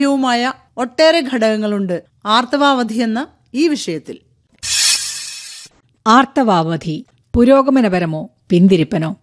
വുമായ ഒട്ടേറെ ഘടകങ്ങളുണ്ട് ആർത്തവാവധി എന്ന ഈ വിഷയത്തിൽ ആർത്തവാവധി പുരോഗമനപരമോ പിന്തിരിപ്പനോ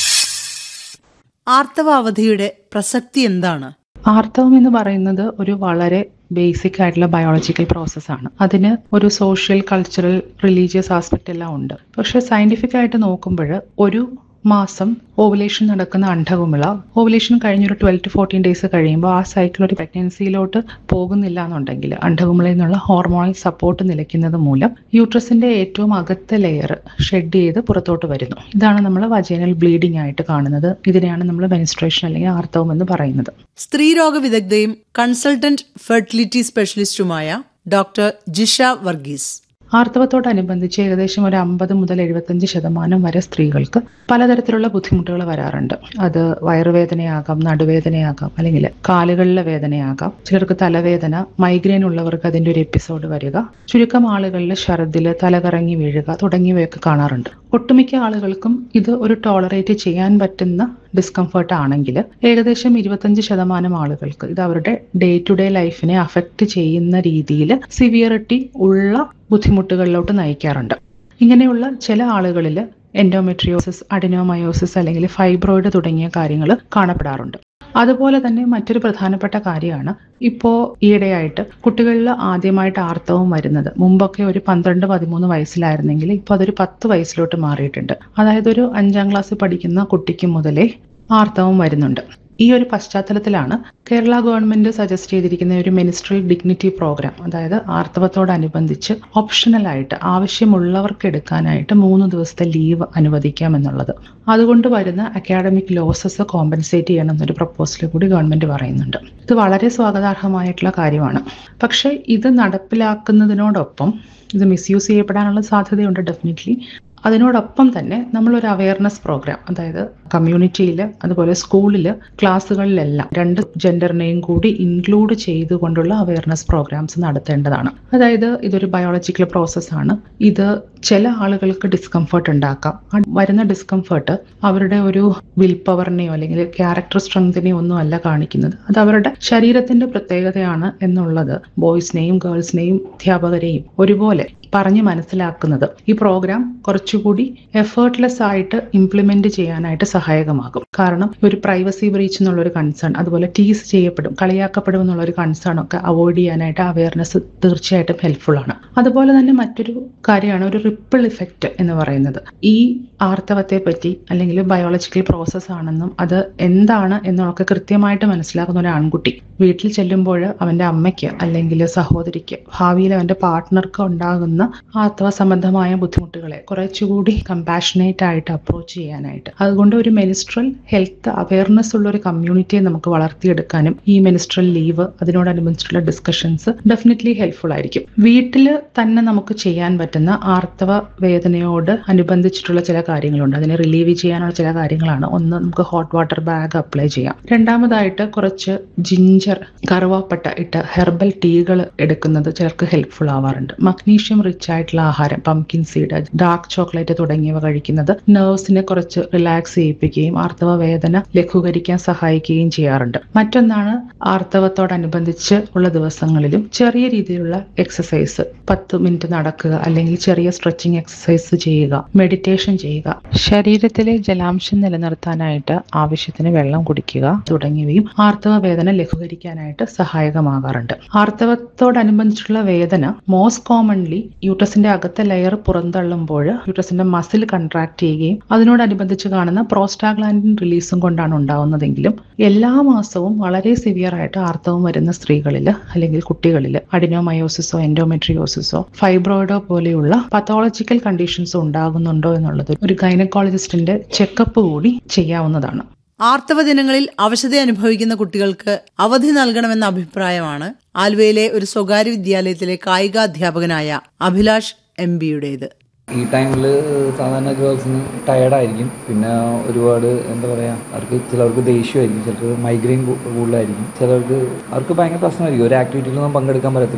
ആർത്തവാവധിയുടെ പ്രസക്തി എന്താണ് ആർത്തവം എന്ന് പറയുന്നത് ഒരു വളരെ ബേസിക് ആയിട്ടുള്ള ബയോളജിക്കൽ പ്രോസസ്സാണ് അതിന് ഒരു സോഷ്യൽ കൾച്ചറൽ റിലീജിയസ് ആസ്പെക്റ്റ് എല്ലാം ഉണ്ട് പക്ഷെ സയന്റിഫിക് ആയിട്ട് നോക്കുമ്പോൾ ഒരു മാസം ഓവുലേഷൻ നടക്കുന്ന അണ്ഡകുമിള ഓവുലേഷൻ കഴിഞ്ഞൊരു ട്വൽവ് ടു ഫോർട്ടീൻ ഡേയ്സ് കഴിയുമ്പോൾ ആ സൈക്കിൾ ഒരു പ്രഗ്നൻസിയിലോട്ട് പോകുന്നില്ല എന്നുണ്ടെങ്കിൽ അണ്ഡകുമിളയിൽ നിന്നുള്ള ഹോർമോണൽ സപ്പോർട്ട് നിലയ്ക്കുന്നത് മൂലം യൂട്രസിന്റെ ഏറ്റവും അകത്തെ ലെയർ ഷെഡ് ചെയ്ത് പുറത്തോട്ട് വരുന്നു ഇതാണ് നമ്മൾ വജൈനൽ ബ്ലീഡിംഗ് ആയിട്ട് കാണുന്നത് ഇതിനെയാണ് നമ്മൾ മെനിസ്ട്രേഷൻ അല്ലെങ്കിൽ ആർത്തവം എന്ന് പറയുന്നത് സ്ത്രീരോഗ വിദഗ്ധയും കൺസൾട്ടന്റ് ഫെർട്ടിലിറ്റി സ്പെഷ്യലിസ്റ്റുമായ ഡോക്ടർ ജിഷ വർഗീസ് ആർത്തവത്തോടനുബന്ധിച്ച് ഏകദേശം ഒരു അമ്പത് മുതൽ എഴുപത്തഞ്ച് ശതമാനം വരെ സ്ത്രീകൾക്ക് പലതരത്തിലുള്ള ബുദ്ധിമുട്ടുകൾ വരാറുണ്ട് അത് വയറുവേദനയാകാം നടുവേദനയാകാം അല്ലെങ്കിൽ കാലുകളിലെ വേദനയാകാം ചിലർക്ക് തലവേദന മൈഗ്രെയിൻ ഉള്ളവർക്ക് അതിൻ്റെ ഒരു എപ്പിസോഡ് വരിക ചുരുക്കം ആളുകളിൽ ഛർദിൽ തലകറങ്ങി വീഴുക തുടങ്ങിയവയൊക്കെ കാണാറുണ്ട് ഒട്ടുമിക്ക ആളുകൾക്കും ഇത് ഒരു ടോളറേറ്റ് ചെയ്യാൻ പറ്റുന്ന ഡിസ്കംഫർട്ട് ആണെങ്കിൽ ഏകദേശം ഇരുപത്തഞ്ച് ശതമാനം ആളുകൾക്ക് ഇത് അവരുടെ ഡേ ടു ഡേ ലൈഫിനെ അഫക്റ്റ് ചെയ്യുന്ന രീതിയിൽ സിവിയറിറ്റി ഉള്ള ബുദ്ധിമുട്ടുകളിലോട്ട് നയിക്കാറുണ്ട് ഇങ്ങനെയുള്ള ചില ആളുകളിൽ എൻഡോമെട്രിയോസിസ് അഡിനോമയോസിസ് അല്ലെങ്കിൽ ഫൈബ്രോയിഡ് തുടങ്ങിയ കാര്യങ്ങൾ കാണപ്പെടാറുണ്ട് അതുപോലെ തന്നെ മറ്റൊരു പ്രധാനപ്പെട്ട കാര്യമാണ് ഇപ്പോൾ ഈയിടെയായിട്ട് കുട്ടികളിൽ ആദ്യമായിട്ട് ആർത്തവം വരുന്നത് മുമ്പൊക്കെ ഒരു പന്ത്രണ്ട് പതിമൂന്ന് വയസ്സിലായിരുന്നെങ്കിൽ ഇപ്പോൾ അതൊരു പത്ത് വയസ്സിലോട്ട് മാറിയിട്ടുണ്ട് അതായത് ഒരു അഞ്ചാം ക്ലാസ് പഠിക്കുന്ന കുട്ടിക്ക് മുതലേ ആർത്തവം വരുന്നുണ്ട് ഈ ഒരു പശ്ചാത്തലത്തിലാണ് കേരള ഗവൺമെന്റ് സജസ്റ്റ് ചെയ്തിരിക്കുന്ന ഒരു മിനിസ്ട്രൽ ഡിഗ്നിറ്റി പ്രോഗ്രാം അതായത് ആർത്തവത്തോടനുബന്ധിച്ച് ഓപ്ഷണലായിട്ട് ആവശ്യമുള്ളവർക്ക് എടുക്കാനായിട്ട് മൂന്ന് ദിവസത്തെ ലീവ് അനുവദിക്കാം എന്നുള്ളത് അതുകൊണ്ട് വരുന്ന അക്കാഡമിക് ലോസസ് കോമ്പൻസേറ്റ് ചെയ്യണം എന്നൊരു പ്രപ്പോസൽ കൂടി ഗവൺമെന്റ് പറയുന്നുണ്ട് ഇത് വളരെ സ്വാഗതാർഹമായിട്ടുള്ള കാര്യമാണ് പക്ഷേ ഇത് നടപ്പിലാക്കുന്നതിനോടൊപ്പം ഇത് മിസ്യൂസ് ചെയ്യപ്പെടാനുള്ള സാധ്യതയുണ്ട് ഡെഫിനറ്റ്ലി അതിനോടൊപ്പം തന്നെ നമ്മളൊരു അവയർനെസ് പ്രോഗ്രാം അതായത് കമ്മ്യൂണിറ്റിയിൽ അതുപോലെ സ്കൂളിൽ ക്ലാസ്സുകളിലെല്ലാം രണ്ട് ജെൻഡറിനെയും കൂടി ഇൻക്ലൂഡ് ചെയ്തുകൊണ്ടുള്ള അവയർനെസ് പ്രോഗ്രാംസ് നടത്തേണ്ടതാണ് അതായത് ഇതൊരു ബയോളജിക്കൽ പ്രോസസ്സാണ് ഇത് ചില ആളുകൾക്ക് ഡിസ്കംഫർട്ട് ഉണ്ടാക്കാം ആ വരുന്ന ഡിസ്കംഫർട്ട് അവരുടെ ഒരു വിൽ പവറിനെയോ അല്ലെങ്കിൽ ക്യാരക്ടർ സ്ട്രെങ്തിനെയോ ഒന്നും അല്ല കാണിക്കുന്നത് അത് അവരുടെ ശരീരത്തിന്റെ പ്രത്യേകതയാണ് എന്നുള്ളത് ബോയ്സിനെയും ഗേൾസിനെയും അധ്യാപകരെയും ഒരുപോലെ പറഞ്ഞ് മനസ്സിലാക്കുന്നത് ഈ പ്രോഗ്രാം കുറച്ചുകൂടി എഫേർട്ട്ലെസ് ആയിട്ട് ഇംപ്ലിമെന്റ് ചെയ്യാനായിട്ട് സഹായകമാകും കാരണം ഒരു പ്രൈവസി ബ്രീച്ച് എന്നുള്ള ഒരു കൺസേൺ അതുപോലെ ടീസ് ചെയ്യപ്പെടും കളിയാക്കപ്പെടും എന്നുള്ള ഒരു കൺസേൺ ഒക്കെ അവോയ്ഡ് ചെയ്യാനായിട്ട് അവയർനെസ് തീർച്ചയായിട്ടും ഹെൽപ്ഫുൾ ആണ് അതുപോലെ തന്നെ മറ്റൊരു കാര്യമാണ് ഒരു റിപ്പിൾ ഇഫക്റ്റ് എന്ന് പറയുന്നത് ഈ ആർത്തവത്തെ പറ്റി അല്ലെങ്കിൽ ബയോളജിക്കൽ പ്രോസസ് ആണെന്നും അത് എന്താണ് എന്നൊക്കെ കൃത്യമായിട്ട് മനസ്സിലാക്കുന്ന ഒരു ആൺകുട്ടി വീട്ടിൽ ചെല്ലുമ്പോൾ അവന്റെ അമ്മയ്ക്ക് അല്ലെങ്കിൽ സഹോദരിക്ക് ഭാവിയിൽ അവന്റെ പാർട്ട്ണർക്ക് ഉണ്ടാകുന്ന ആർത്തവ സംബന്ധമായ ബുദ്ധിമുട്ടുകളെ കുറച്ചുകൂടി കമ്പാഷനേറ്റ് ആയിട്ട് അപ്രോച്ച് ചെയ്യാനായിട്ട് അതുകൊണ്ട് ഒരു മെനിസ്ട്രൽ ഹെൽത്ത് അവയർനെസ് ഉള്ള ഒരു കമ്മ്യൂണിറ്റിയെ നമുക്ക് വളർത്തിയെടുക്കാനും ഈ മെനിസ്ട്രൽ ലീവ് അതിനോടനുബന്ധിച്ചുള്ള ഡിസ്കഷൻസ് ഡെഫിനറ്റ്ലി ഹെൽപ്ഫുൾ ആയിരിക്കും വീട്ടിൽ തന്നെ നമുക്ക് ചെയ്യാൻ പറ്റുന്ന ആർത്തവ വേദനയോട് അനുബന്ധിച്ചിട്ടുള്ള ചില കാര്യങ്ങളുണ്ട് അതിനെ റിലീവ് ചെയ്യാനുള്ള ചില കാര്യങ്ങളാണ് ഒന്ന് നമുക്ക് ഹോട്ട് വാട്ടർ ബാഗ് അപ്ലൈ ചെയ്യാം രണ്ടാമതായിട്ട് കുറച്ച് ജിഞ്ചർ കറുവാപ്പട്ട ഇട്ട് ഹെർബൽ ടീകൾ എടുക്കുന്നത് ചിലർക്ക് ഹെൽപ്ഫുൾ ആവാറുണ്ട് മഗ്നീഷ്യം റിച്ച് ആയിട്ടുള്ള ആഹാരം പംകിൻ സീഡ് ഡാർക്ക് ചോക്ലേറ്റ് തുടങ്ങിയവ കഴിക്കുന്നത് നെർവ്സിനെ കുറച്ച് റിലാക്സ് ചെയ്യിപ്പിക്കുകയും ആർത്തവ വേദന ലഘൂകരിക്കാൻ സഹായിക്കുകയും ചെയ്യാറുണ്ട് മറ്റൊന്നാണ് ആർത്തവത്തോടനുബന്ധിച്ച് ഉള്ള ദിവസങ്ങളിലും ചെറിയ രീതിയിലുള്ള എക്സസൈസ് പത്ത് മിനിറ്റ് നടക്കുക അല്ലെങ്കിൽ ചെറിയ സ്ട്രെച്ചിങ് എക്സസൈസ് ചെയ്യുക മെഡിറ്റേഷൻ ചെയ്യുക ശരീരത്തിലെ ജലാംശം നിലനിർത്താനായിട്ട് ആവശ്യത്തിന് വെള്ളം കുടിക്കുക തുടങ്ങിയവയും ആർത്തവ വേദന ലഘൂകരിക്കാനായിട്ട് സഹായകമാകാറുണ്ട് ആർത്തവത്തോടനുബന്ധിച്ചുള്ള വേദന മോസ്റ്റ് കോമൺലി യൂട്രസിന്റെ അകത്തെ ലെയർ പുറന്തള്ളുമ്പോൾ യൂട്രസിന്റെ മസിൽ കൺട്രാക്ട് ചെയ്യുകയും അതിനോടനുബന്ധിച്ച് കാണുന്ന പ്രോസ്റ്റാഗ്ലാൻഡിൻ റിലീസും കൊണ്ടാണ് ഉണ്ടാവുന്നതെങ്കിലും എല്ലാ മാസവും വളരെ സിവിയർ ആയിട്ട് ആർത്തവം വരുന്ന സ്ത്രീകളിൽ അല്ലെങ്കിൽ കുട്ടികളിൽ അഡിനോമയോസിസോ എൻഡോമെട്രിയോസിസോ ഫൈബ്രോയിഡോ പോലെയുള്ള പത്തോളജിക്കൽ കണ്ടീഷൻസ് ഉണ്ടാകുന്നുണ്ടോ എന്നുള്ളത് ഒരു ഗൈനക്കോളജിസ്റ്റിന്റെ ചെക്കപ്പ് കൂടി ചെയ്യാവുന്നതാണ് ആർത്തവ ദിനങ്ങളിൽ അവശത അനുഭവിക്കുന്ന കുട്ടികൾക്ക് അവധി നൽകണമെന്ന അഭിപ്രായമാണ് ആലുവയിലെ ഒരു സ്വകാര്യ വിദ്യാലയത്തിലെ കായികാധ്യാപകനായ അഭിലാഷ് എം ബിയുടേത് ഈ ടൈമിൽ സാധാരണ ഗേൾസിന് ടയർഡായിരിക്കും പിന്നെ ഒരുപാട് എന്താ പറയുക അവർക്ക് ചിലർക്ക് ദേഷ്യമായിരിക്കും ചിലർക്ക് മൈഗ്രെയിൻ കൂടുതലായിരിക്കും ചിലർക്ക് അവർക്ക് ഭയങ്കര പ്രശ്നമായിരിക്കും ഒരു ആക്ടിവിറ്റിയിലൊന്നും പങ്കെടുക്കാൻ പറ്റത്തില്ല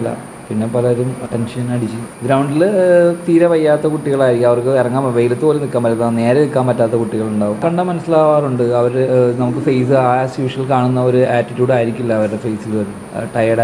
പിന്നെ പലരും ടെൻഷൻ അടിച്ച് ഗ്രൗണ്ടിൽ തീരെ വയ്യാത്ത കുട്ടികളായിരിക്കും അവർക്ക് ഇറങ്ങാൻ വെയിലത്ത് പോലും നിൽക്കാൻ പറ്റാത്ത നേരെ നിൽക്കാൻ പറ്റാത്ത കുട്ടികളുണ്ടാവും കണ്ടാൽ മനസ്സിലാവാറുണ്ട് അവർ നമുക്ക് ഫേസ് ആസ് യൂഷ്വൽ കാണുന്ന ഒരു ആറ്റിറ്റ്യൂഡ് ആയിരിക്കില്ല അവരുടെ ഫേസിൽ ടയേർഡ്